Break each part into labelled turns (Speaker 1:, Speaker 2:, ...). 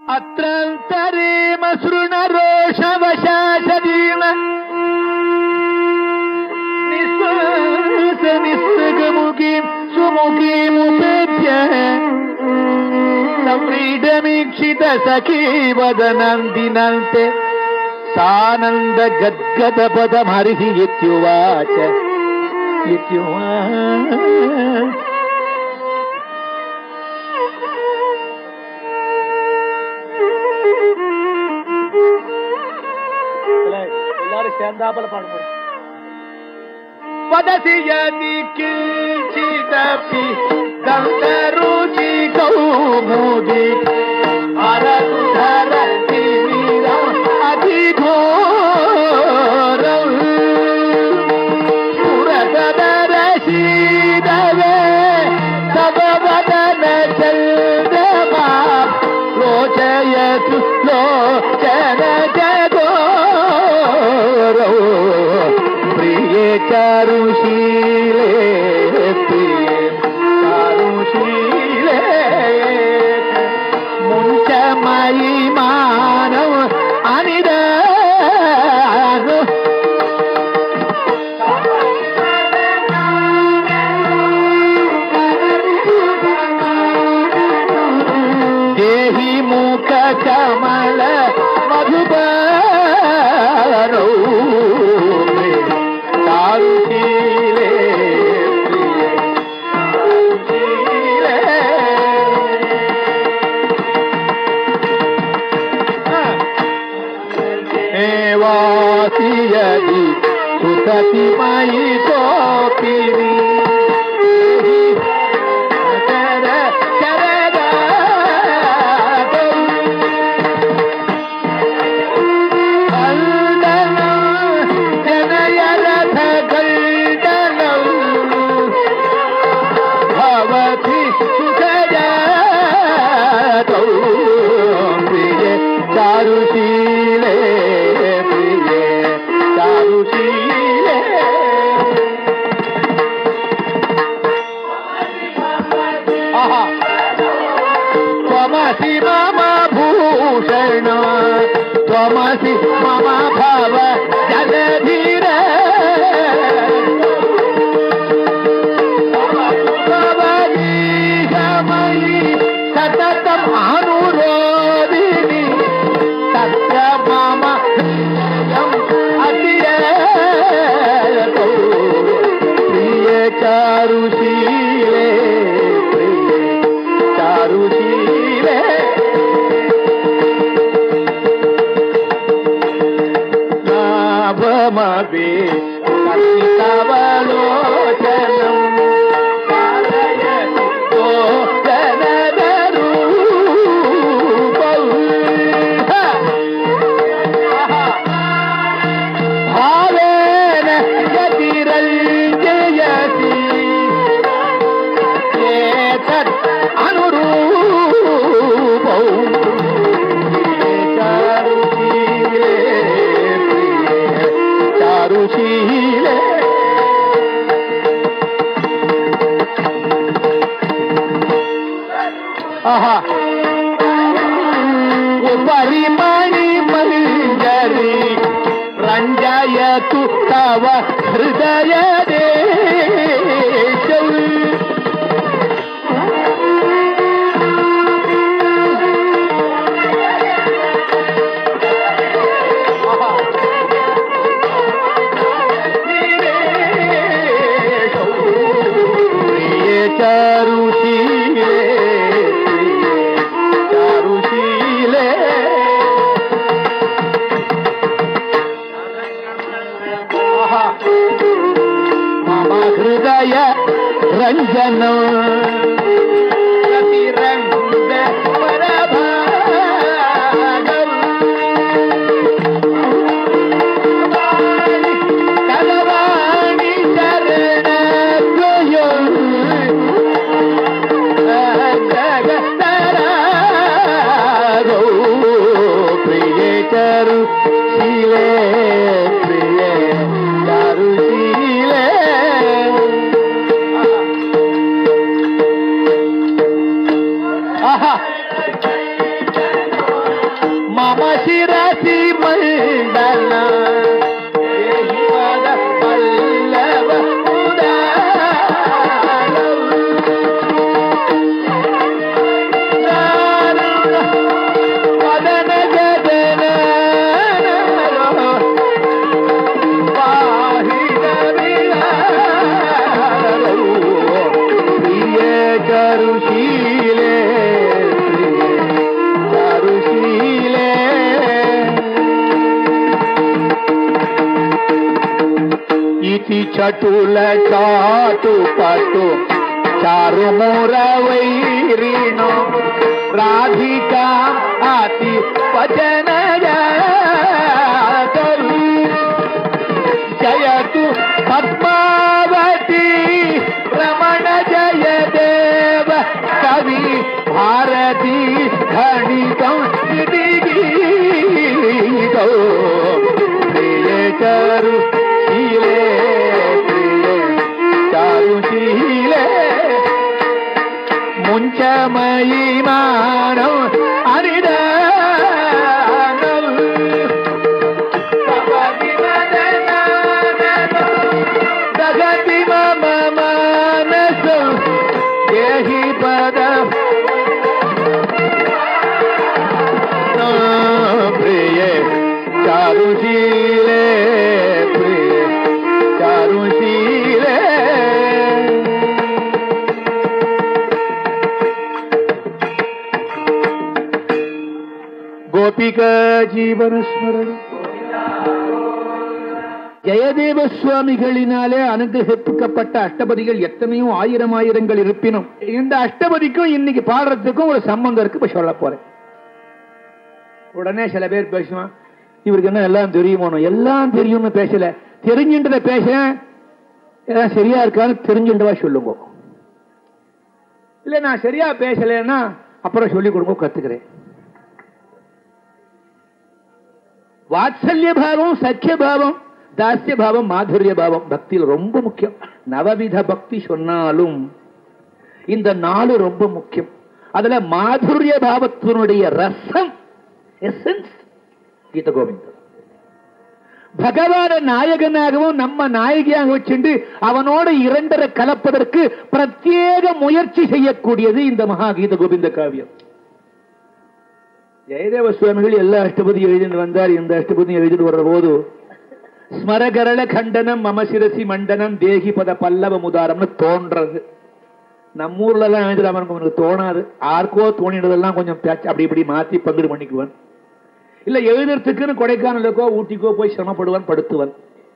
Speaker 1: अत्रान्तरेम शृणरोषवशाशदीन निःश्वास निःसृगमुखीं सुमुखीमुपेत्य सम्रीडमीक्षित सखी वदनन्दिनन्ते सानन्द गद्गदपदमर्हि इत्युवाच इत्युवाच
Speaker 2: எல்லாரும் சேர்ந்தாப்புல பாடும்போது
Speaker 1: वदसि यदि किञ्चिदपि दन्तरुचि कौमुदी हरतु धरति वीरम् अधिघोरम् पुरतदरशीदवे तव वदन चन्द्रमा लोचयतु लोचन जगोरौ प्रिये चारुशीले प्रिये चारुशीले मुञ्चमयि मानव अनिद देहि मुख कमल मधुबरौ चारुशीले प्रिये एवासि यदि सुतति मयि कोपिनी चर चरदातौ कल्दनं जनय रथ कल्दनौ भवति सुखजातौ प्रिये चारुशीले प्रिये चारुशीले आहा त्वमसि मम भूषण त्वमसि मम भव जलधीर भवदीशमयि सततम् अनुरोदिनि तत्र मम हृदयम् अतिरतो प्रिय चारुशीले प्रिय चारुशीले नाभमपि कपितवलोचनम् पालयति गोचनदरूपौ। हा! भावेन यतिरञ्जयति एतत् अनुरूपौ चारुशीले प्रिये चारुशीले आहा उपरि मणिमञ्जरी रञ्जयतु तव हृदय प्रिय चारुशीले प्रिय चारुशीले आहा मम हृदय रञ्जन रतिरङ्ग परभागम् कलवाणि चरणद्वयो जगतरागो प्रिये चरु शीले प्रिये चारु शीले மம சிரசி மண்டல தேகி பத பல்லவ பதன ஜதன प्रिय करुशीले प्रिय करुशीले इति चटुल चाटु पटु चारु मोर वैरिणो राधिका आति वचन करू जयतु पद्मावती रमण जय देव कवि भारती खणितं गीतो प्रिय चारु शीले प्रिय चारु शीले मुञ्चमयी मानव अनिदानम् जगति मम मानस देहि पद प्रिय चारुशीले प्रिय चारुशीले गोपिका जीवन स्मरण ஜெயதேவ சுவாமிகளினாலே அனுகிரகிக்கப்பட்ட அஷ்டபதிகள் எத்தனையோ ஆயிரம் ஆயிரங்கள் இருப்பினும் இந்த அஷ்டபதிக்கும் இன்னைக்கு பாடுறதுக்கும் ஒரு சம்பந்தம் இருக்கு இப்ப சொல்ல போறேன் உடனே சில பேர் பேசுவான் இவருக்கு என்ன எல்லாம் தெரியுமோ எல்லாம் தெரியும்னு பேசல தெரிஞ்சுன்றத பேசுறேன் ஏதாவது சரியா இருக்கான்னு தெரிஞ்சுன்றவா சொல்லுங்க இல்ல நான் சரியா பேசலைன்னா அப்புறம் சொல்லி கொடுங்க கத்துக்கிறேன் வாத்சல்ய பாவம் சக்கிய பாவம் தாஸ்ய பாவம் மாதுரிய பாவம் பக்தியில் ரொம்ப முக்கியம் நவவித பக்தி சொன்னாலும் இந்த நாலு ரொம்ப முக்கியம் அதுல மாதுரிய பாவத்தினுடைய ரசம் எசன்ஸ் கீத கோவிந்தம் பகவான நாயகனாகவும் நம்ம நாயகியாக வச்சுண்டு அவனோடு இரண்டரை கலப்பதற்கு பிரத்யேக முயற்சி செய்யக்கூடியது இந்த மகா கீத கோவிந்த காவியம் ஜெயதேவ சுவாமிகள் எல்லா அஷ்டபதி எழுதிட்டு வந்தார் இந்த அஷ்டபதி எழுதிட்டு வர்ற போது ஸ்மரகரள கண்டனம் மமசிரசி மண்டனம் தேகி பத பல்லவ முதாரம்னு தோன்றது நம்ம ஊர்ல எல்லாம் எழுதுறாம இருக்கும் எனக்கு தோணாது ஆர்க்கோ தோணினதெல்லாம் கொஞ்சம் பேச்சு அப்படி இப்படி மாத்தி பங்குடு பண்ணிக்குவான் இல்ல எழுதுறதுக்குன்னு கொடைக்கானலுக்கோ ஊட்டிக்கோ போய் சிரமப்படுவான் படுத்துவன்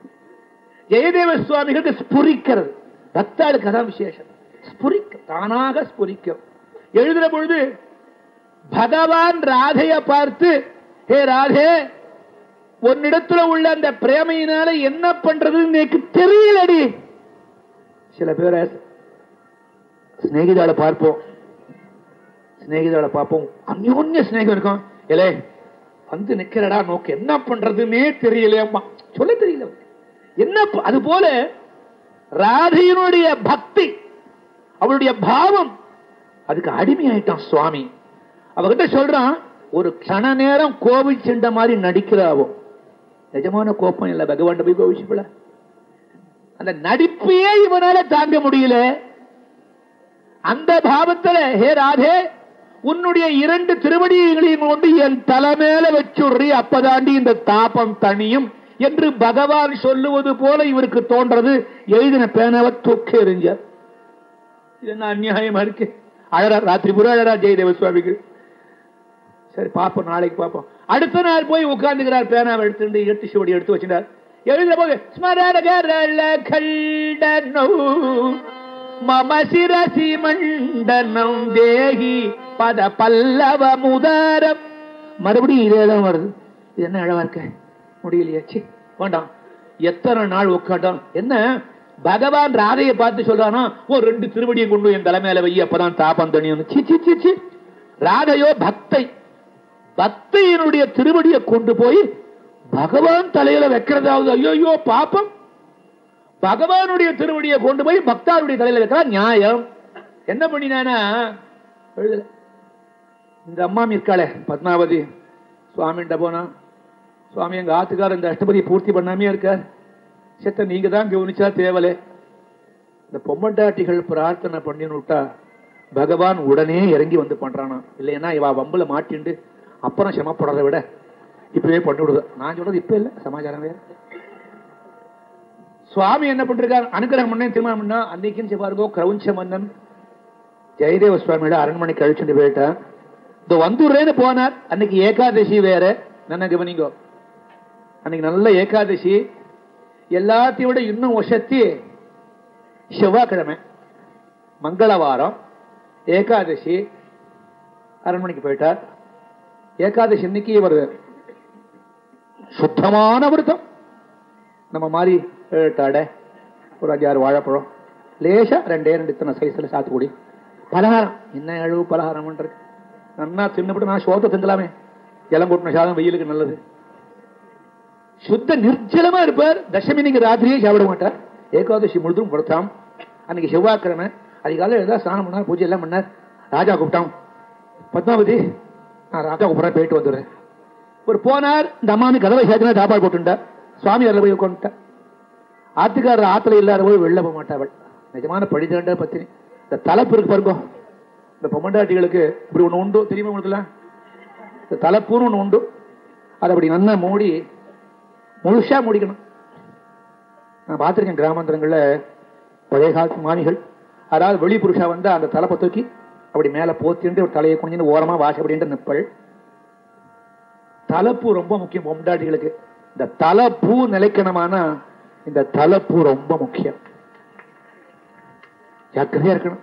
Speaker 1: ஜெயதேவ சுவாமிகளுக்கு ஸ்புரிக்கிறது பக்தாளுக்கு அதான் விசேஷம் ஸ்புரிக்க தானாக ஸ்புரிக்கும் எழுதுற பொழுது பகவான் ராதைய பார்த்து ஹே ராதே உன்னிடத்துல உள்ள அந்த பிரேமையினால என்ன பண்றதுன்னு எனக்கு தெரியலடி சில பேரை சிநேகிதால பார்ப்போம் சிநேகிதால பார்ப்போம் அந்யோன்ய சிநேகம் இருக்கும் இலே வந்து நிக்கிறடா நோக்கு என்ன பண்றதுன்னே தெரியலையம்மா சொல்ல தெரியல அவனுக்கு. என்ன ப- அது போல ராதையினுடைய பக்தி அவளுடைய பாவம் அதுக்கு அடிமையாயிட்டான் சுவாமி அவகிட்ட சொல்றான் ஒரு கண நேரம் கோவில் சென்ற மாதிரி நடிக்கிறாவோ நிஜமான கோபம் இல்ல பகவான் போய் கோவிச்சுப்பல அந்த நடிப்பையே இவனால தாங்க முடியல அந்த பாவத்துல ஹே ராதே உன்னுடைய இரண்டு திருவடிகளையும் கொண்டு என் தலைமையில வச்சுடுறி அப்பதாண்டி இந்த தாபம் தனியும் என்று பகவான் சொல்லுவது போல இவருக்கு தோன்றது எழுதின பேனாவை தூக்கி எறிஞ்சார் இது என்ன அநியாயமா இருக்கு அழறார் ராத்திரி பூரா அழறார் ஜெயதேவ சுவாமிகள் சரி பாப்போம் நாளைக்கு பாப்போம் அடுத்த நாள் போய் உட்கார்ந்துக்கிறார் பேனாவை எடுத்து எட்டு சுவடி எடுத்து வச்சிட்டார் எழுதுற போது ஸ்மரகரள கண்டனோ மம சிரசி மண்டனம் தேகி பத பல்லவ முதாரம் மறுபடியும் இதே தான் வருது இது என்ன அழவா இருக்க முடியலையா சி வேண்டாம் எத்தனை நாள் உட்காண்டான் என்ன பகவான் ராதையை பார்த்து சொல்றானா ஓ ரெண்டு திருவடியை கொண்டு என் தலைமையில வை அப்பதான் தாபம் தணியும் சி சி சி சி ராதையோ பக்தை பக்தையினுடைய திருவடியை கொண்டு போய் பகவான் தலையில வைக்கிறதாவது ஐயோ பாப்பம் பகவானுடைய திருவடியை கொண்டு போய் பக்தாருடைய தலையில வைக்கிறா நியாயம் என்ன பண்ணினானா எழுதல இந்த அம்மா இருக்காளே பத்மாவதி சுவாமிகிட்ட போனா சுவாமி எங்க ஆத்துக்காரர் இந்த அஷ்டபதி பூர்த்தி பண்ணாமே இருக்கார் செத்த நீங்க தான் கவனிச்சா தேவலே இந்த பொம்மட்டாட்டிகள் பிரார்த்தனை பண்ணின்னு விட்டா பகவான் உடனே இறங்கி வந்து பண்றானா இல்லைன்னா இவ வம்புல மாட்டிண்டு அப்புறம் சிரமப்படுறதை விட இப்பவே பண்ணி விடுது நான் சொல்றது இப்ப இல்ல சமாச்சாரம் வேற சுவாமி என்ன பண்றாரு அனுகிரகம் பண்ண திருமணம் பண்ணா அன்னைக்குன்னு பாருங்க கிரௌஞ்ச மன்னன் ஜெயதேவ சுவாமியோட அரண்மனை கழிச்சுட்டு போயிட்டான் இந்த வந்துடுறேன்னு போனார் அன்னைக்கு ஏகாதசி வேற என்ன கவனிங்கோ அன்னைக்கு நல்ல ஏகாதசி எல்லாத்தையும் விட இன்னும் வசத்தி செவ்வாய்க்கிழமை மங்களவாரம் ஏகாதசி அரண்மனைக்கு போயிட்டார் ஏகாதசி இன்னைக்கு ஒரு சுத்தமான விரதம் நம்ம மாதிரி ஏழு ஒரு அஞ்சாறு வாழைப்பழம் லேசா ரெண்டே ரெண்டு இத்தனை சைஸ்ல சாத்துக்குடி பலகாரம் என்ன அழகு பலகாரம் இருக்கு நன்னா தின்னுபிட்டு நான் சோத்தை திங்கலாமே ஜலம் கூட்டின சாதம் வெயிலுக்கு நல்லது சுத்த நிர்ஜலமா இருப்பார் தசமி நீங்க ராத்திரியே சாப்பிட மாட்டார் ஏகாதசி முழுதும் கொடுத்தாம் அன்னைக்கு செவ்வாய்க்கிழமை அதிகாலை எழுதா ஸ்நானம் பண்ணார் பூஜை எல்லாம் பண்ணார் ராஜா கூப்பிட்டான் பத்மாவதி நான் ராஜா கூப்பிட்றேன் போயிட்டு வந்துடுறேன் ஒரு போனார் இந்த அம்மானு கதவை சேர்த்துனா தாப்பாடு போட்டுட்டார் சுவாமி அதில் போய் உட்காந்துட்டார் ஆத்துக்காரர் ஆத்துல இல்லாத போய் வெளில போக மாட்டாவள் நிஜமான படிதாண்ட பத்தினி இந்த தலைப்பு இருக்கு பாருங்க இந்த பொம்மண்டாட்டிகளுக்கு இப்படி ஒண்ணு உண்டு தெரியுமா உங்களுக்குலாம் இந்த தலைப்புன்னு ஒண்ணு உண்டு அதை அப்படி நல்லா மூடி முழுசா முடிக்கணும் நான் பார்த்திருக்கேன் கிராமாந்தரங்கள்ல பழைய காலத்து மாமிகள் அதாவது வெளி புருஷா வந்து அந்த தலைப்பை தூக்கி அப்படி மேல போத்திட்டு ஒரு தலையை குனிஞ்சு ஓரமா வாச அப்படின்ட்டு நிற்பள் தலைப்பூ ரொம்ப முக்கியம் பொம்டாட்டிகளுக்கு இந்த தலைப்பூ நிலைக்கணுமானா இந்த தலைப்பூ ரொம்ப முக்கியம் ஜாக்கிரதையா இருக்கணும்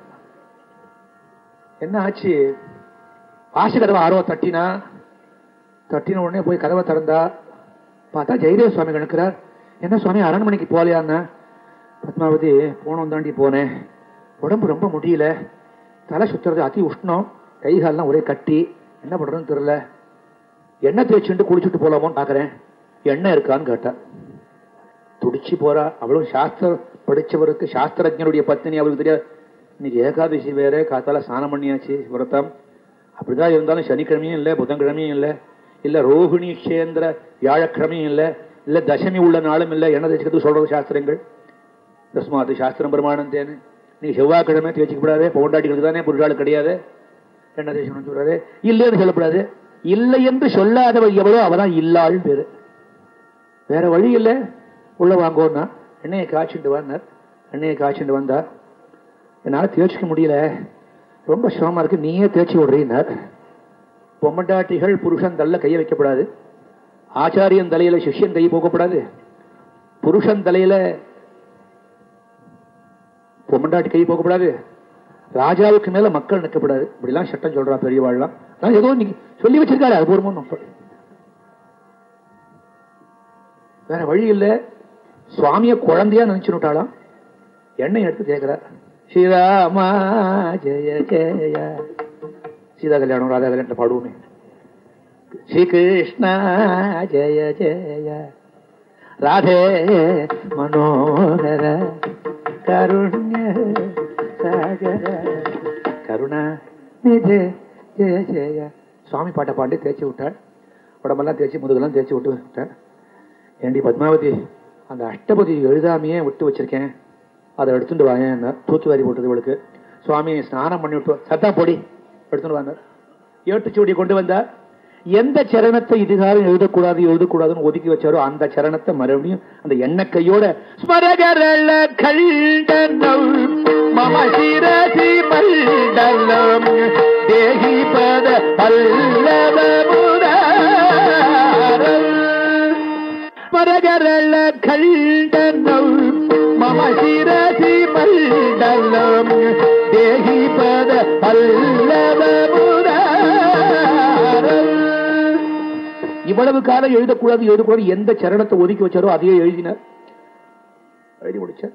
Speaker 1: என்ன ஆச்சு வாச கதவை ஆர்வம் தட்டினா தட்டின உடனே போய் கதவை திறந்தா பார்த்தா ஜெயதேவ சுவாமி கணக்கிறார் என்ன சுவாமி அரண்மனைக்கு போகலையான்னா பத்மாவதி போனோம் தாண்டி போனேன் உடம்பு ரொம்ப முடியல தலை சுத்துறது அதி உஷ்ணம் கை கால்லாம் ஒரே கட்டி என்ன பண்றதுன்னு தெரியல எண்ணெய் தேய்ச்சிட்டு குளிச்சுட்டு போலாமோன்னு பாக்குறேன் எண்ணெய் இருக்கான்னு கேட்டா துடிச்சு போறா அவளும் சாஸ்திரம் படிச்சவருக்கு சாஸ்திரஜனுடைய பத்தினி அவளுக்கு தெரியாது இன்னைக்கு ஏகாதசி வேற காத்தால ஸ்நானம் பண்ணியாச்சு விரதம் அப்படிதான் இருந்தாலும் சனிக்கிழமையும் இல்லை புதன்கிழமையும் இல்லை இல்ல ரோகிணி க்ஷேந்திர வியாழக்கிழமையும் இல்லை இல்ல தசமி உள்ள நாளும் இல்லை என்ன தேய்ச்சிக்கிறது சொல்றது சாஸ்திரங்கள் தஸ்மாத்து சாஸ்திரம் பிரமாணம் தேனு நீ செவ்வாய்க்கிழமை தேய்ச்சிக்கப்படாது பொண்டாட்டிகளுக்கு தானே புருஷாளுக்கு கிடையாது என்ன தேய்ச்சணும்னு சொல்றாரு இல்லைன்னு சொல்லப்படாது இல்லை என்று சொல்லாதவள் எவ்வளோ அவதான் இல்லாள் பேரு வேற வழி இல்லை உள்ள வாங்கோன்னா எண்ணெயை காய்ச்சிட்டு வந்தார் எண்ணெயை காய்ச்சிட்டு வந்தா என்னால தேய்ச்சிக்க முடியல ரொம்ப சிரமமா இருக்கு நீயே தேய்ச்சி விடுறீன்னார் பொம்மட்டாட்டிகள் புருஷன் தள்ள கையை வைக்கப்படாது ஆச்சாரியன் தலையில சிஷ்யன் கை போகப்படாது புருஷன் தலையில பொம்மண்டாட்டி கை போகப்படாது ராஜாவுக்கு மேல மக்கள் நிற்கப்படாது இப்படிலாம் சட்டம் சொல்றா பெரியவாள்லாம் அதான் ஏதோ நீங்க சொல்லி வச்சிருக்காரு அது பூர்வம் வேற வழி இல்ல சுவாமிய குழந்தையா நினைச்சுட்டாளாம் எண்ணெய் எடுத்து கேட்கிறார் ஸ்ரீராமா ஜெய ஜெய சீதா கல்யாணம் ராதா கல்யாணத்துல பாடுவோமே ஸ்ரீ கிருஷ்ணா ஜெய ஜெய ராதே மனோகர கருண்ய சாகர கருணா நிஜே ஜெய ஜெய சுவாமி பாட்டை பாண்டு தேய்ச்சி விட்டாள் உடம்பெல்லாம் தேய்ச்சி முதுகெல்லாம் தேய்ச்சி விட்டு விட்டாள் ஏண்டி பத்மாவதி அந்த அஷ்டபதி எழுதாமையே விட்டு வச்சிருக்கேன் அதை எடுத்துட்டு வாங்க தூக்கி வாரி போட்டது இவளுக்கு சுவாமி ஸ்நானம் பண்ணி விட்டு சத்தா பொடி எடுத்துட்டு வாங்க ஏட்டுச்சூடி கொண்டு வந்தார் எந்த சரணத்தை இதுகாரம் எழுதக்கூடாது எழுதக்கூடாதுன்னு ஒதுக்கி வச்சாரோ அந்த சரணத்தை மறுபடியும் அந்த எண்ணக்கையோட ஸ்மரகரள கண்டனம் மம சிரசி மண்டலம் தேகி பத பல்லவ ஸ்மரகரள கண்டனம் மம சிரசி மண்டலம் தேகி பத பல்லவ இவ்வளவு காலம் எழுதக்கூடாது எழுதக்கூடாது எந்த சரணத்தை ஒதுக்கி வச்சாரோ அதையே எழுதினார் எழுதி முடிச்சார்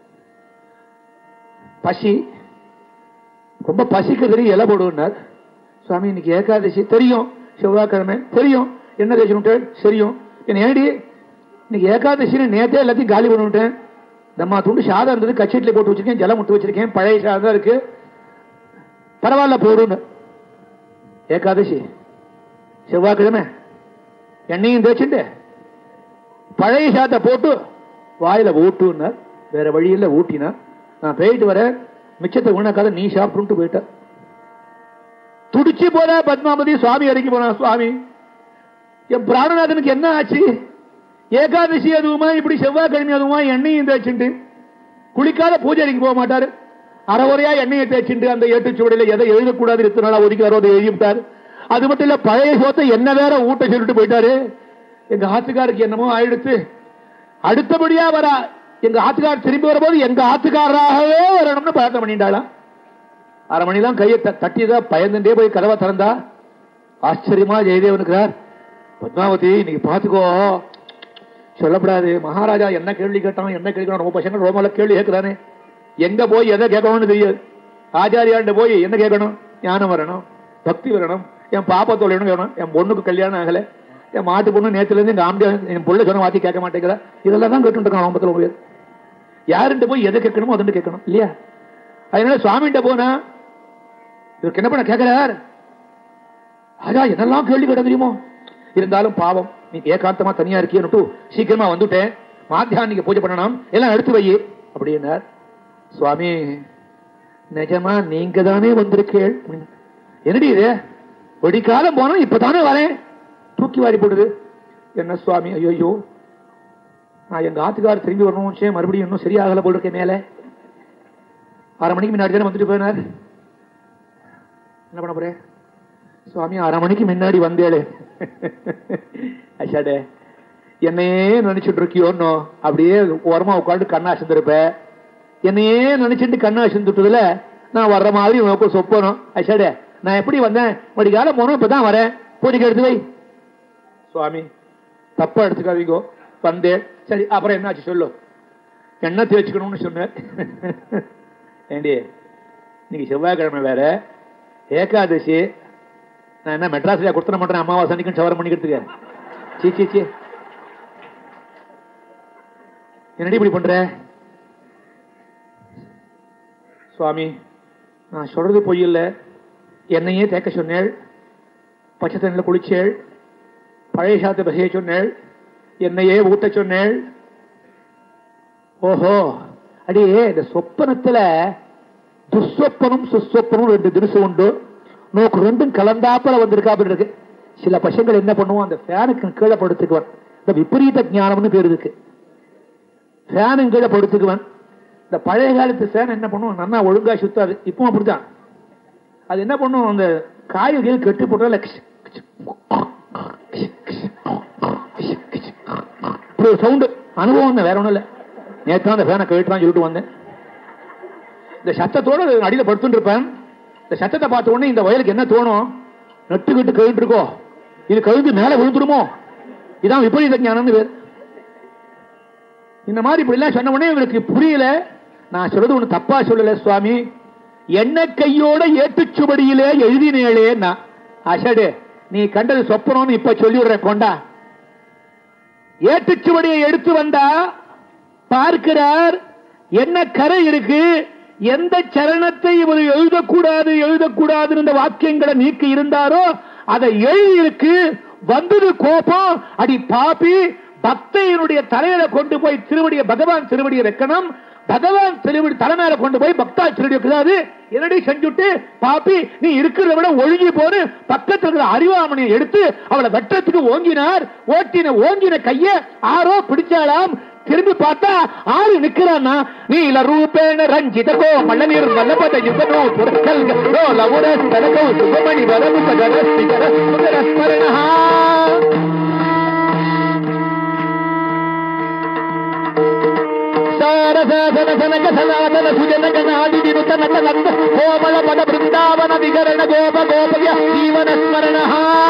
Speaker 1: பசி ரொம்ப பசிக்கு தெரியும் இலை போடுனார் சுவாமி இன்னைக்கு ஏகாதசி தெரியும் செவ்வாய்க்கிழமை தெரியும் என்ன தேய்ச்சு தெரியும் என்ன ஏடி இன்னைக்கு ஏகாதசின்னு நேத்தே எல்லாத்தையும் காலி பண்ணிவிட்டேன் நம்ம துண்டு சாதம் இருந்தது கச்சேட்டில போட்டு வச்சிருக்கேன் ஜலம் விட்டு வச்சிருக்கேன் பழைய சாதம் இருக்கு பரவாயில்ல போடுன்னு ஏகாதசி செவ்வாய்க்கிழமை எண்ணெயும் தேய்ச்சிட்டு பழைய சாத்தை போட்டு வாயில ஊட்டுன்னார் வேற வழியில் ஊட்டினா நான் போயிட்டு வரேன் மிச்சத்தை உணக்காத நீ சாப்பிட்டு போயிட்ட துடிச்சு போற பத்மாவதி சுவாமி இறங்கி போனா சுவாமி என் பிராணநாதனுக்கு என்ன ஆச்சு ஏகாதசி அதுவுமா இப்படி செவ்வாய்க்கிழமை அதுவுமா எண்ணெயும் தேய்ச்சிண்டு குளிக்காத பூஜைக்கு போக மாட்டாரு அறவுரையா எண்ணெயை தேய்ச்சிண்டு அந்த ஏட்டுச்சுவடியில எதை எழுதக்கூடாது இத்தனை நாளா ஒதுக்கிறாரோ அதை எழுதி விட்டார் அது மட்டும் இல்ல பழைய சோத்தை என்ன வேற ஊட்ட சொல்லிட்டு போயிட்டாரு எங்க ஆத்துக்காருக்கு என்னமோ ஆயிடுத்து அடுத்தபடியா வரா எங்க ஆத்துக்கார் திரும்பி வரும்போது எங்க ஆத்துக்காரராகவே வரணும்னு பிரார்த்தனை பண்ணிட்டாளாம் அரை மணிலாம் கையை த- தட்டிதான் பயந்துட்டே போய் கதவை திறந்தா ஆச்சரியமா ஜெயதேவனுக்கிறார் பத்மாவதி இன்னைக்கு பாத்துக்கோ சொல்லப்படாது மகாராஜா என்ன கேள்வி கேட்டான் என்ன கேள்வி கேட்டான் ரொம்ப பசங்க ரோமால கேள்வி கேட்கிறானே எங்க போய் எதை கேட்கணும்னு தெரியாது ஆச்சாரியாண்ட போய் என்ன கேட்கணும் ஞானம் வரணும் பக்தி வரணும் என் பாப்பா தொழிலும் வேணும் என் பொண்ணுக்கு கல்யாணம் ஆகல என் மாட்டு பொண்ணு நேத்துல இருந்து எங்க ஆம்பியா என் புள்ள சொன்ன வாத்தி கேட்க மாட்டேங்கிறா இதெல்லாம் தான் கேட்டு இருக்கான் ஆம்பத்துல போய் யாருண்ட போய் எதை கேட்கணுமோ அதுன்னு கேட்கணும் இல்லையா அதனால சுவாமிகிட்ட போனா இவருக்கு என்ன பண்ண கேட்கிறார் ராஜா என்னெல்லாம் கேள்வி கேட்ட தெரியுமோ இருந்தாலும் பாவம் நீ ஏகாந்தமா தனியா இருக்கியன்னுட்டு சீக்கிரமா வந்துட்டேன் மாத்தியானிக்கு பூஜை பண்ணணும் எல்லாம் எடுத்து வை அப்படின்னார் சுவாமி நிஜமா நீங்க தானே வந்திருக்கேள் என்னடி இது வெடிக்காலம் போனோம் இப்பதானே வரேன் தூக்கி வாரி போடுது என்ன சுவாமி ஐயோ நான் எங்க ஆத்துக்காரர் திரும்பி வரணும் வச்சேன் மறுபடியும் இன்னும் சரியாகல போல் இருக்கேன் மேலே அரை மணிக்கு முன்னாடி தானே வந்துட்டு போயினார் என்ன பண்ண போறேன் சுவாமி அரை மணிக்கு முன்னாடி வந்தேளே அஷாடே என்னையே நினைச்சிட்டு இருக்கியோன்னோ அப்படியே ஓரமா உட்காந்து கண்ணா சிந்திருப்ப என்னையே நினைச்சிட்டு கண்ணா சிந்துட்டதுல நான் வர்ற மாதிரி உனக்கு சொப்பனும் அஷாடே நான் எப்படி வந்தேன் மடிக்காலம் போனோம் இப்பதான் வரேன் பூஜைக்கு எடுத்து வை சுவாமி தப்பா எடுத்துக்காதீங்கோ வந்தேன் சரி அப்புறம் என்னாச்சு சொல்லு எண்ணெய் தேய்ச்சிக்கணும்னு சொன்னேன் ஏண்டி இன்னைக்கு செவ்வாய்க்கிழமை வேற ஏகாதசி நான் என்ன மெட்ராஸ்ல கொடுத்துட மாட்டேன் அமாவாசை அன்னைக்கும் சவரம் பண்ணிக்கிறதுக்கு சீ சீ சீ என்னடி இப்படி பண்ற சுவாமி நான் சொல்றது பொய் இல்ல என்னையே தேக்க சொன்னேள் பச்சை தண்ணில் குளிச்சேள் பழைய சாத்தை பசைய சொன்னேள் என்னையே ஊட்ட சொன்னேள் ஓஹோ அடியே இந்த சொப்பனத்துல துஸ்வப்பனும் சுஸ்வப்பனும் ரெண்டு தினசு உண்டு நோக்கு ரெண்டும் கலந்தாப்புல வந்திருக்காப்புல இருக்கு சில பசங்கள் என்ன பண்ணுவோம் அந்த ஃபேனுக்கு கீழே படுத்துக்குவான் இந்த விபரீத ஞானம்னு பேர் இருக்கு ஃபேனும் கீழே படுத்துக்குவான் இந்த பழைய காலத்து ஃபேன் என்ன பண்ணுவோம் நல்லா ஒழுங்கா சுத்தாது இப்பவும் அப்படிதான் அது என்ன பண்ணும் அந்த காய்கறிகள் கெட்டு போட்டால இப்படி ஒரு சவுண்டு அனுபவம் தான் வேற ஒண்ணும் இல்ல நேற்று அந்த ஃபேனை கழிட்டுலாம் சொல்லிட்டு வந்தேன் இந்த சத்தத்தோட அடியில படுத்துட்டு இருப்பேன் இந்த சத்தத்தை பார்த்த உடனே இந்த வயலுக்கு என்ன தோணும் நட்டுக்கிட்டு கழுட்டு இருக்கோ இது கழுந்து மேல விழுந்துருமோ இதான் விபரீத ஞானம்னு பேர் இந்த மாதிரி இப்படி எல்லாம் சொன்ன உடனே இவருக்கு புரியல நான் சொல்றது ஒண்ணு தப்பா சொல்லல சுவாமி என்ன கையோட ஏட்டுச்சுவடியிலே எழுதினேளே நான் அசடு நீ கண்டது சொப்பனம்னு இப்ப சொல்லி விடுறேன் கொண்டா ஏட்டுச்சுவடியை எடுத்து வந்தா பார்க்கிறார் என்ன கரை இருக்கு எந்த சரணத்தை இவர் எழுதக்கூடாது எழுதக்கூடாதுன்னு இந்த வாக்கியங்களை நீக்கி இருந்தாரோ அதை எழுதி இருக்கு வந்தது கோபம் அடி பாப்பி பக்தையினுடைய தலையில கொண்டு போய் திருவடிய பகவான் திருவடியை வைக்கணும் பகவான் திருவடி தலைமையில கொண்டு போய் பக்தா திருவடி வைக்கிறாரு என்னடி செஞ்சுட்டு பாப்பி நீ இருக்கிறத விட ஒழுங்கி போன்னு பக்கத்துல இருக்கிற அறிவாமணியை எடுத்து அவளை வெட்டத்துக்கு ஓங்கினார் ஓட்டின ஓங்கின கைய ஆரோ பிடிச்சாலாம் திரும்பி பார்த்தா ஆறு நிக்கிறான்னா நீல ரூபேண ரஞ்சித கோமல நிர்மல பத யுகனோ புரக்கல் ரோல உர தலகோ சுபமணி வரவு சகர சிகர சுகர ஸ்மரணஹ சாரசாதன சனக சனாதன சுஜன கணாதி வினுத நಟ நந்த கோமள பத பிருந்தாவன விகரண கோப கோபய ஜீவன ஸ்மரணஹ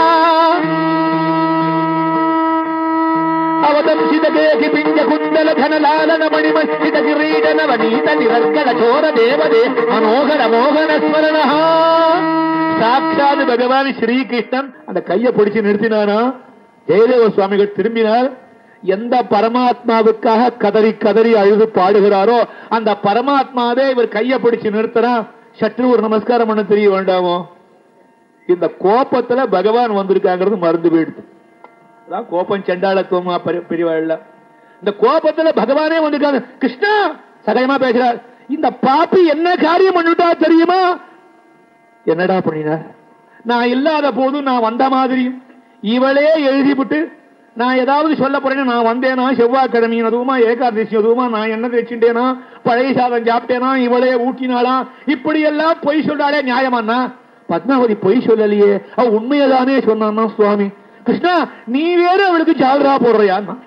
Speaker 1: ಅವತಂಸಿತ ಕೇಕಿ ಪಿಂಜ ಕುಂಡಲ ಘನಲಾಲನ ಮಣಿಮಸ್ತಿತ ಕಿರೀಟನ ವನೀತ ನಿರರ್ಕಳ ಚೋರ ದೇವದೇ மனோகர மோகன ஸ்மரண சாட்சாத் பகவான் ஸ்ரீகிருஷ்ணன் அந்த கையை பிடிச்சு நிறுத்தினானா ஜெயதேவ சுவாமிகள் திரும்பினார் எந்த பரமாத்மாவுக்காக கதறி கதறி அழுது பாடுகிறாரோ அந்த பரமாத்மாவே இவர் கையை பிடிச்சு நிறுத்தினா சற்று ஒரு நமஸ்காரம் பண்ண தெரிய வேண்டாமோ இந்த கோபத்துல பகவான் வந்திருக்காங்கிறது மறந்து போயிடுது அதான் கோபம் செண்டாளத்துவமா பெரியவாழ்ல இந்த கோபத்துல பகவானே வந்திருக்காங்க கிருஷ்ணா சகஜமா பேசுறார் இந்த பாப்பி என்ன காரியம் பண்ணிட்டா தெரியுமா என்னடா பண்ணினார் நான் இல்லாத போதும் நான் வந்த மாதிரியும் இவளே எழுதிவிட்டு நான் ஏதாவது சொல்ல போறேன்னு நான் வந்தேனா செவ்வாய்க்கிழமை அதுவுமா ஏகாதசி அதுவுமா நான் என்ன தேய்ச்சிட்டேனா பழைய சாதம் சாப்பிட்டேனா இவளே ஊட்டினாளா இப்படி எல்லாம் பொய் சொல்றாளே நியாயமானா பத்மாவதி பொய் சொல்லலையே அவ உண்மையதானே சொன்னான்னா சுவாமி கிருஷ்ணா நீ வேற அவளுக்கு ஜால்ரா போடுறியான்னா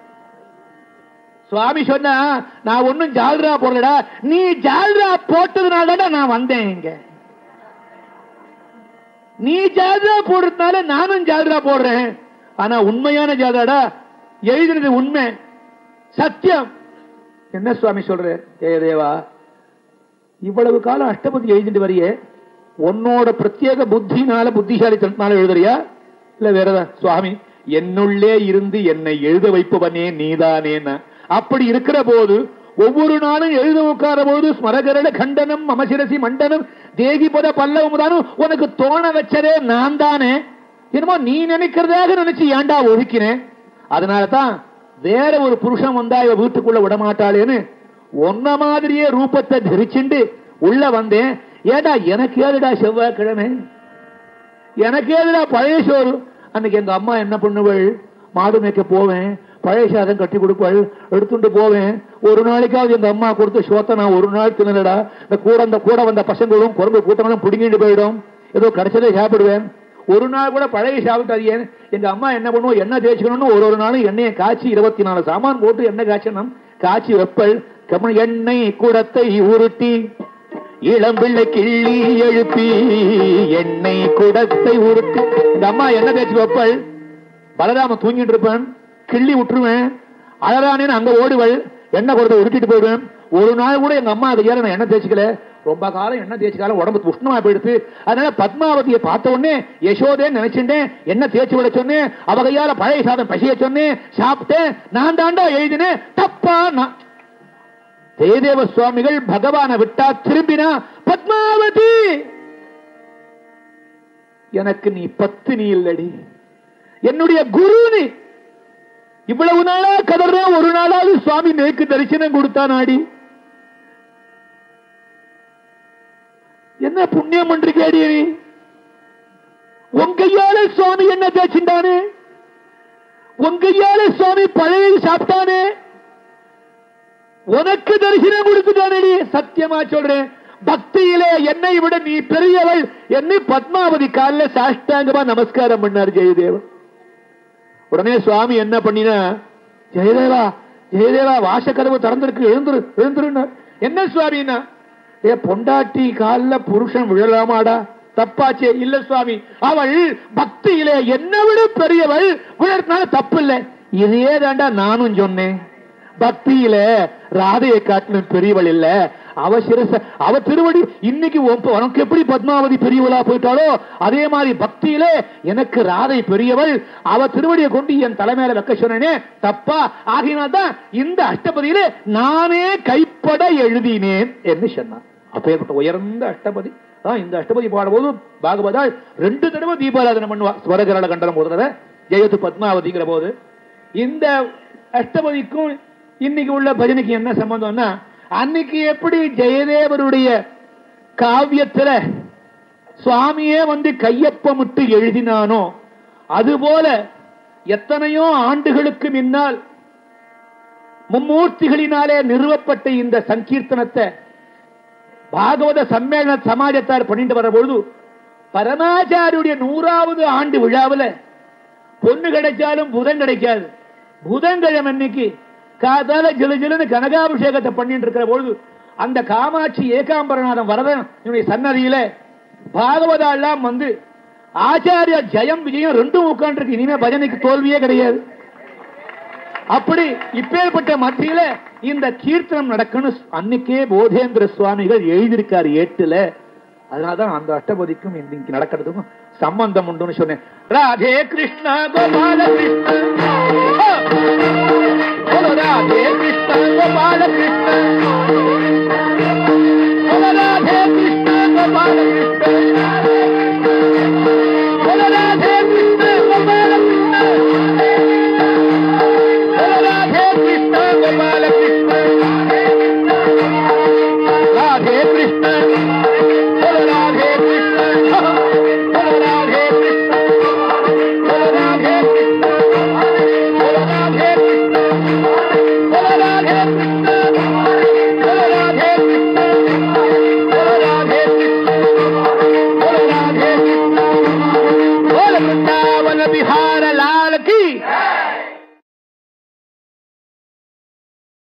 Speaker 1: சுவாமி சொன்னா நான் ஒன்னும் ஜால்ரா போடலடா நீ ஜால்ரா போட்டதுனால நான் வந்தேன் இங்க நீ ஜால்ரா போடுறதுனால நானும் ஜால்ரா போடுறேன் ஆனா உண்மையான ஜால்ராடா எழுதினது உண்மை சத்தியம் என்ன சுவாமி சொல்ற ஜெயதேவா இவ்வளவு காலம் அஷ்டபதி எழுதிட்டு வரையே உன்னோட பிரத்யேக புத்தினால புத்திசாலித்தனத்தினால எழுதுறியா இல்ல வேறதா சுவாமி என்னுள்ளே இருந்து என்னை எழுத வைப்பவனே நீதானேன்னா அப்படி இருக்கிற போது ஒவ்வொரு நாளும் எழுத உட்கார போது ஸ்மரகரட கண்டனம் மமசிரசி மண்டனம் தேகி பத பல்லவமுதானும் உனக்கு தோண வச்சதே நான் தானே என்னமோ நீ நினைக்கிறதாக நினைச்சு ஏன்டா ஒதுக்கினேன் அதனால தான் வேற ஒரு புருஷன் வந்தா இவ வீட்டுக்குள்ள விடமாட்டாளேன்னு ஒன்ன மாதிரியே ரூபத்தை தரிச்சுண்டு உள்ள வந்தேன் ஏடா எனக்கு ஏதுடா செவ்வாய்க்கிழமை எனக்கு ஏதுடா பழைய சோறு அன்னைக்கு எங்க அம்மா என்ன பண்ணுவள் மாடு மேய்க்க போவேன் பழைய சாதம் கட்டி கொடுப்பாள் எடுத்துட்டு போவேன் ஒரு நாளைக்காவது எங்க அம்மா கொடுத்த சோத்தை நான் ஒரு நாள் தின்னடா இந்த கூட அந்த கூட வந்த பசங்களும் குரங்கு கூட்டங்களும் பிடிங்கிட்டு போயிடும் ஏதோ கிடைச்சதே சாப்பிடுவேன் ஒரு நாள் கூட பழைய சாப்பிட்டாது ஏன் எங்க அம்மா என்ன பண்ணுவோம் எண்ணெய் தேய்ச்சிக்கணும்னு ஒரு ஒரு நாளும் எண்ணெயை காய்ச்சி இருபத்தி நாலு சாமான் போட்டு எண்ணெய் காய்ச்சணும் காய்ச்சி வெப்பல் கம எண்ணெய் குடத்தை உருட்டி இளம் பிள்ளை கிள்ளி எழுப்பி எண்ணெய் குடத்தை உருட்டி எங்க அம்மா எண்ணெய் தேய்ச்சி வைப்பல் பலராம தூங்கிட்டு இருப்பேன் கிள்ளி விட்டுருவேன் அழறானேன்னு அங்க ஓடுவள் எண்ணெய் குடத்தை உருட்டிட்டு போயிடுவேன் ஒரு நாள் கூட எங்க அம்மா அதை ஏற நான் எண்ணெய் தேய்ச்சிக்கல ரொம்ப காலம் எண்ணெய் தேய்ச்சிக்கால உடம்பு உஷ்ணமா போயிடுச்சு அதனால பத்மாவதியை பார்த்த உடனே யசோதேன்னு நினைச்சுட்டேன் எண்ணெய் தேய்ச்சி விட சொன்னேன் அவ கையால பழைய சாதம் பசிய சொன்னேன் சாப்பிட்டேன் நான் தாண்டா எழுதினேன் தப்பா நான் ஜெயதேவ சுவாமிகள் பகவானை விட்டா திரும்பினா பத்மாவதி எனக்கு நீ பத்து நீ இல்லடி என்னுடைய குரு நீ இவ்வளவு நாளா கதற ஒரு நாளாவது சுவாமி நேக்கு தரிசனம் கொடுத்தானாடி என்ன புண்ணியம் என்று கேடிய நீ உன் கையால சுவாமி என்ன தேய்ச்சிண்டானே உன் கையால சுவாமி பழைய சாப்பிட்டானே உனக்கு தரிசனம் கொடுத்துட்டானே சத்தியமா சொல்றேன் பக்தியிலே என்னை விட நீ பெரியவள் என்னை பத்மாவதி காலில் சாஷ்டாங்கமா நமஸ்காரம் பண்ணார் ஜெயதேவன் உடனே சுவாமி என்ன பண்ணினா ஜெயதேவா ஜெயதேவா வாசக்கதவு திறந்திருக்கு எழுந்துரு எழுந்துருன்னு என்ன சுவாமின்னா ஏ பொண்டாட்டி காலில் புருஷன் விழலாமாடா தப்பாச்சே இல்ல சுவாமி அவள் பக்தியிலே என்னை விட பெரியவள் விழறதுனால தப்பு இல்லை இதையே தாண்டா நானும் சொன்னேன் பக்தியில ராதையை காட்டிலும் பெரியவள் இல்ல அவ சிரச அவ திருவடி இன்னைக்கு உன் உனக்கு எப்படி பத்மாவதி பெரியவளா போயிட்டாலோ அதே மாதிரி பக்தியில எனக்கு ராதை பெரியவள் அவ திருவடியை கொண்டு என் தலைமையில வைக்க சொன்னேனே தப்பா ஆகினால்தான் இந்த அஷ்டபதியில நானே கைப்பட எழுதினேன் என்று சொன்னான் அப்பேற்பட்ட உயர்ந்த அஷ்டபதி தான் இந்த அஷ்டபதி பாடும்போது பாகவதால் ரெண்டு தடவை தீபாராதனை பண்ணுவா ஸ்வரகரள கண்டனம் ஒரு தடவை ஜெயத்து பத்மாவதிங்கிற போது இந்த அஷ்டபதிக்கும் இன்னைக்கு உள்ள பஜனைக்கு என்ன சம்பந்தம்னா அன்னைக்கு எப்படி ஜெயதேவருடைய காவியத்துல சுவாமியே வந்து கையொப்பமிட்டு எழுதினானோ அதுபோல எத்தனையோ ஆண்டுகளுக்கு முன்னால் மும்மூர்த்திகளினாலே நிறுவப்பட்ட இந்த சங்கீர்த்தனத்தை பாகவத சம்மேளன சமாஜத்தார் பண்ணிட்டு வர பொழுது பரமாச்சாரியுடைய நூறாவது ஆண்டு விழாவில் பொண்ணு கிடைச்சாலும் புதன் கிடைக்காது புதன்கிழமை அன்னைக்கு காதால ஜிலு ஜிலுன்னு கனகாபிஷேகத்தை பண்ணிட்டு இருக்கிற பொழுது அந்த காமாட்சி ஏகாம்பரநாதன் வரதன் இவனுடைய சன்னதியில பாகவதா எல்லாம் வந்து ஆச்சாரியா ஜெயம் விஜயம் ரெண்டும் உட்காந்துருக்கு இனிமே பஜனைக்கு தோல்வியே கிடையாது அப்படி இப்பேற்பட்ட மத்தியில இந்த கீர்த்தனம் நடக்கணும் அன்னைக்கே போதேந்திர சுவாமிகள் எழுதியிருக்காரு ஏட்டுல அதனாலதான் அந்த அஷ்டபதிக்கும் இன்னைக்கு நடக்கிறதுக்கும் சம்பந்தம் உண்டுன்னு சொன்னேன் ராதே கிருஷ்ணா கோபால கிருஷ்ணா बोलो राधे कृष्ण गोपाल कृष्ण बोलो राधे कृष्ण गोपाल कृष्ण बोलो राधे कृष्ण गोपाल कृष्ण ஹே கிருஷ்ண